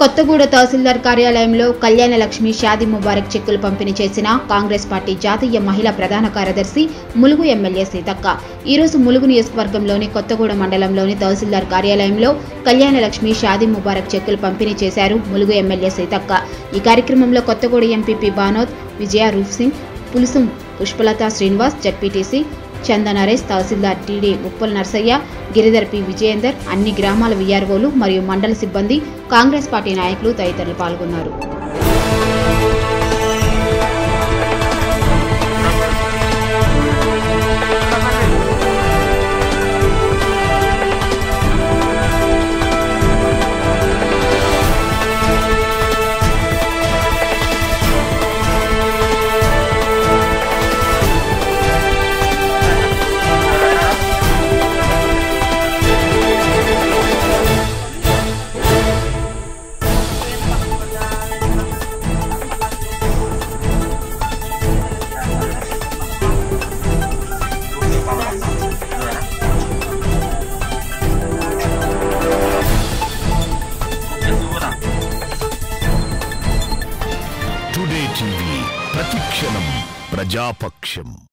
కొత్తగూడ తహసీల్దార్ కార్యాలయంలో కళ్యాణ లక్ష్మి షాదీ ముబారక్ చెక్కులు పంపిణీ చేసిన కాంగ్రెస్ పార్టీ జాతీయ మహిళా ప్రధాన కార్యదర్శి ములుగు ఎమ్మెల్యే సీతక్క ఈరోజు ములుగు నియోజకవర్గంలోని కొత్తగూడ మండలంలోని తహసీల్దార్ కార్యాలయంలో కళ్యాణ లక్ష్మి షాదీ ముబారక్ చెక్కులు పంపిణీ చేశారు ములుగు ఎమ్మెల్యే సీతక్క ఈ కార్యక్రమంలో కొత్తగూడ ఎంపీపీ బానోద్ విజయ రూప్ సింగ్ పులుసుం పుష్పలత శ్రీనివాస్ జడ్పీటీసీ చంద నరేష్ తహసీల్దార్ టీడీ ఉప్పల్ నర్సయ్య గిరిధర్ పి విజయేందర్ అన్ని గ్రామాల విఆర్ఓలు మరియు మండల సిబ్బంది కాంగ్రెస్ పార్టీ నాయకులు తదితరులు పాల్గొన్నారు టుడే టీవీ ప్రతిక్షణం ప్రజాపక్షం